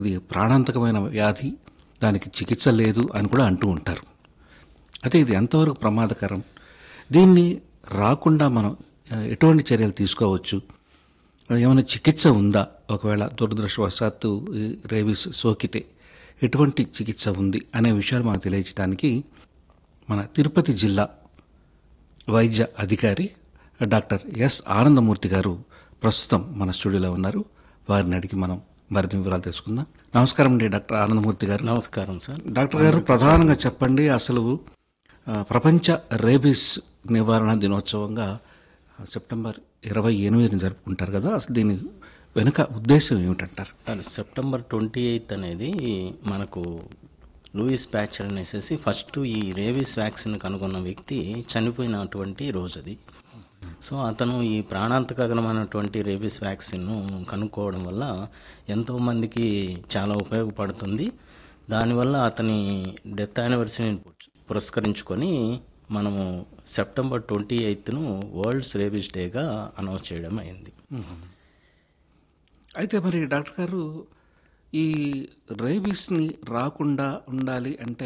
ఇది ప్రాణాంతకమైన వ్యాధి దానికి చికిత్స లేదు అని కూడా అంటూ ఉంటారు అయితే ఇది ఎంతవరకు ప్రమాదకరం దీన్ని రాకుండా మనం ఆ, ఎటువంటి చర్యలు తీసుకోవచ్చు ఏమైనా చికిత్స ఉందా ఒకవేళ దురదృష్టవశాత్తు ఈ రేబీస్ సోకితే ఎటువంటి చికిత్స ఉంది అనే విషయాలు మనకు తెలియజేయడానికి మన తిరుపతి జిల్లా వైద్య అధికారి డాక్టర్ ఎస్ ఆనందమూర్తి గారు ప్రస్తుతం మన స్టూడియోలో ఉన్నారు వారిని అడిగి మనం మరిన్ని వివరాలు తెలుసుకుందాం నమస్కారం అండి డాక్టర్ ఆనందమూర్తి గారు నమస్కారం సార్ డాక్టర్ గారు ప్రధానంగా చెప్పండి అసలు ఆ, ప్రపంచ రేబీస్ నివారణ దినోత్సవంగా సెప్టెంబర్ ఇరవై ఎనిమిదిని జరుపుకుంటారు కదా అసలు దీని వెనుక ఉద్దేశం ఏమిటంటారు సార్ సెప్టెంబర్ ట్వంటీ ఎయిత్ అనేది మనకు లూయిస్ ప్యాచర్ అనేసి ఫస్ట్ ఈ రేబీస్ వ్యాక్సిన్ కనుగొన్న వ్యక్తి చనిపోయినటువంటి రోజు అది సో అతను ఈ ప్రాణాంతకరమైనటువంటి రేబీస్ వ్యాక్సిన్ను కనుక్కోవడం వల్ల ఎంతోమందికి చాలా ఉపయోగపడుతుంది దానివల్ల అతని డెత్ యానివర్సరీని పురస్కరించుకొని మనము సెప్టెంబర్ ట్వంటీ ఎయిత్ను వరల్డ్స్ రేబీస్ డేగా అనౌన్స్ చేయడం అయింది అయితే మరి డాక్టర్ గారు ఈ రేబీస్ని రాకుండా ఉండాలి అంటే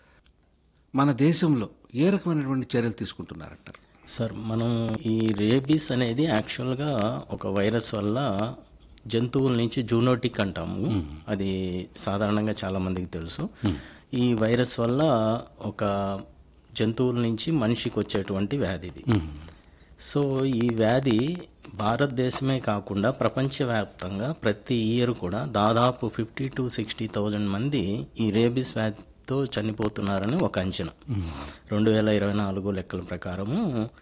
మన దేశంలో ఏ రకమైనటువంటి చర్యలు తీసుకుంటున్నారంటారు సార్ మనం ఈ రేబీస్ అనేది యాక్చువల్గా ఒక వైరస్ వల్ల జంతువుల నుంచి జూనోటిక్ అంటాము అది సాధారణంగా చాలా మందికి తెలుసు ఈ వైరస్ వల్ల ఒక జంతువుల నుంచి మనిషికి వచ్చేటువంటి వ్యాధి ఇది సో ఈ వ్యాధి భారతదేశమే కాకుండా ప్రపంచవ్యాప్తంగా ప్రతి ఇయర్ కూడా దాదాపు ఫిఫ్టీ టు సిక్స్టీ థౌజండ్ మంది ఈ రేబీస్ వ్యాధితో చనిపోతున్నారని ఒక అంచనా రెండు వేల ఇరవై నాలుగు లెక్కల ప్రకారము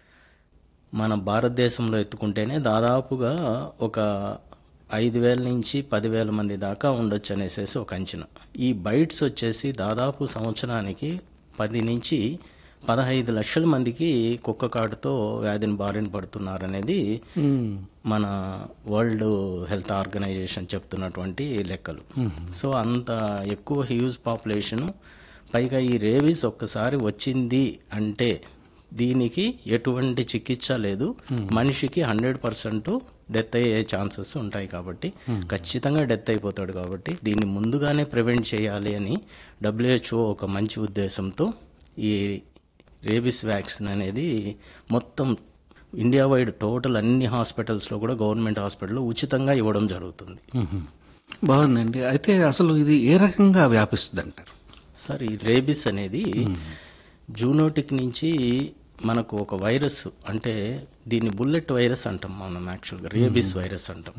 మన భారతదేశంలో ఎత్తుకుంటేనే దాదాపుగా ఒక ఐదు వేల నుంచి పదివేల మంది దాకా ఉండొచ్చు అనేసి ఒక అంచనా ఈ బైట్స్ వచ్చేసి దాదాపు సంవత్సరానికి పది నుంచి పదహైదు లక్షల మందికి కుక్క కాటుతో వ్యాధిని బారిన పడుతున్నారనేది మన వరల్డ్ హెల్త్ ఆర్గనైజేషన్ చెప్తున్నటువంటి లెక్కలు సో అంత ఎక్కువ హ్యూజ్ పాపులేషన్ పైగా ఈ రేబీస్ ఒక్కసారి వచ్చింది అంటే దీనికి ఎటువంటి చికిత్స లేదు మనిషికి హండ్రెడ్ పర్సెంట్ డెత్ అయ్యే ఛాన్సెస్ ఉంటాయి కాబట్టి ఖచ్చితంగా డెత్ అయిపోతాడు కాబట్టి దీన్ని ముందుగానే ప్రివెంట్ చేయాలి అని డబ్ల్యూహెచ్ఓ ఒక మంచి ఉద్దేశంతో ఈ రేబిస్ వ్యాక్సిన్ అనేది మొత్తం ఇండియా వైడ్ టోటల్ అన్ని హాస్పిటల్స్లో కూడా గవర్నమెంట్ హాస్పిటల్లో ఉచితంగా ఇవ్వడం జరుగుతుంది బాగుందండి అయితే అసలు ఇది ఏ రకంగా వ్యాపిస్తుంది అంటారు సార్ ఈ రేబిస్ అనేది జూనోటిక్ నుంచి మనకు ఒక వైరస్ అంటే దీన్ని బుల్లెట్ వైరస్ అంటాం మనం యాక్చువల్గా రేబిస్ వైరస్ అంటాం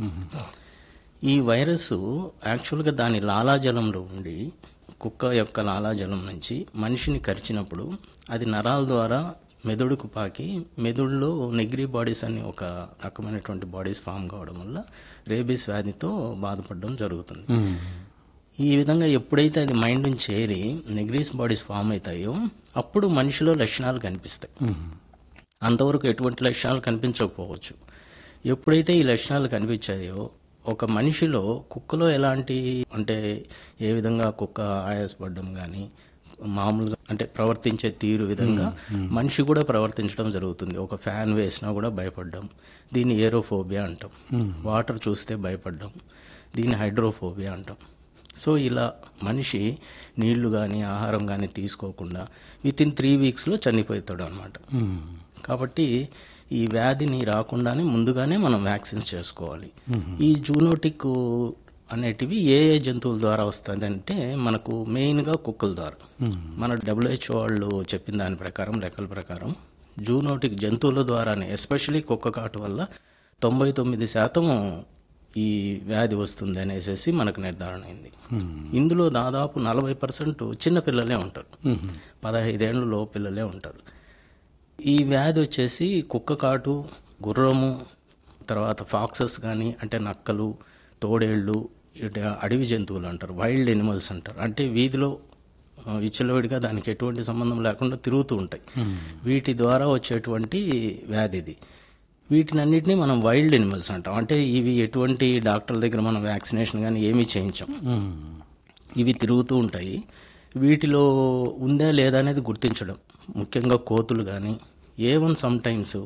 ఈ వైరస్ యాక్చువల్గా దాని లాలాజలంలో ఉండి కుక్క యొక్క లాలాజలం నుంచి మనిషిని కరిచినప్పుడు అది నరాల ద్వారా మెదడుకు పాకి మెదడులో నెగ్రీ బాడీస్ అని ఒక రకమైనటువంటి బాడీస్ ఫామ్ కావడం వల్ల రేబీస్ వ్యాధితో బాధపడడం జరుగుతుంది ఈ విధంగా ఎప్పుడైతే అది మైండ్ నుంచి చేరి నెగ్రీస్ బాడీస్ ఫామ్ అవుతాయో అప్పుడు మనిషిలో లక్షణాలు కనిపిస్తాయి అంతవరకు ఎటువంటి లక్షణాలు కనిపించకపోవచ్చు ఎప్పుడైతే ఈ లక్షణాలు కనిపించాయో ఒక మనిషిలో కుక్కలో ఎలాంటి అంటే ఏ విధంగా కుక్క ఆయాసపడడం కానీ మామూలుగా అంటే ప్రవర్తించే తీరు విధంగా మనిషి కూడా ప్రవర్తించడం జరుగుతుంది ఒక ఫ్యాన్ వేసినా కూడా భయపడడం దీన్ని ఏరోఫోబియా అంటాం వాటర్ చూస్తే భయపడడం దీన్ని హైడ్రోఫోబియా అంటాం సో ఇలా మనిషి నీళ్లు కానీ ఆహారం కానీ తీసుకోకుండా విత్ ఇన్ త్రీ వీక్స్లో చనిపోతాడు అనమాట కాబట్టి ఈ వ్యాధిని రాకుండానే ముందుగానే మనం వ్యాక్సిన్స్ చేసుకోవాలి ఈ జూనోటిక్ అనేటివి ఏ ఏ జంతువుల ద్వారా వస్తుంది అంటే మనకు మెయిన్గా కుక్కల ద్వారా మన డబ్ల్యూహెచ్ఓ వాళ్ళు చెప్పిన దాని ప్రకారం లెక్కల ప్రకారం జూనోటిక్ జంతువుల ద్వారానే ఎస్పెషలీ కుక్క కాటు వల్ల తొంభై తొమ్మిది శాతం ఈ వ్యాధి వస్తుంది అనేసి మనకు నిర్ధారణ అయింది ఇందులో దాదాపు నలభై పర్సెంట్ చిన్న పిల్లలే ఉంటారు పదహైదేళ్ళు పిల్లలే ఉంటారు ఈ వ్యాధి వచ్చేసి కుక్క కాటు గుర్రము తర్వాత ఫాక్సెస్ కానీ అంటే నక్కలు తోడేళ్ళు ఇటు అడవి జంతువులు అంటారు వైల్డ్ ఎనిమల్స్ అంటారు అంటే వీధిలో ఆ, విచ్చలవిడిగా దానికి ఎటువంటి సంబంధం లేకుండా తిరుగుతూ ఉంటాయి వీటి ద్వారా వచ్చేటువంటి వ్యాధి ఇది వీటినన్నిటిని మనం వైల్డ్ ఎనిమల్స్ అంటాం అంటే ఇవి ఎటువంటి డాక్టర్ల దగ్గర మనం వ్యాక్సినేషన్ కానీ ఏమీ చేయించాం ఇవి తిరుగుతూ ఉంటాయి వీటిలో ఉందా లేదా అనేది గుర్తించడం ముఖ్యంగా కోతులు కానీ ఏ వన్ సమ్ టైమ్స్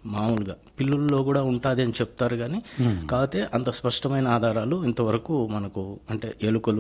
మామూలుగా పిల్లుల్లో కూడా ఉంటుంది అని చెప్తారు కానీ కాకపోతే అంత స్పష్టమైన ఆధారాలు ఇంతవరకు మనకు అంటే ఎలుకలు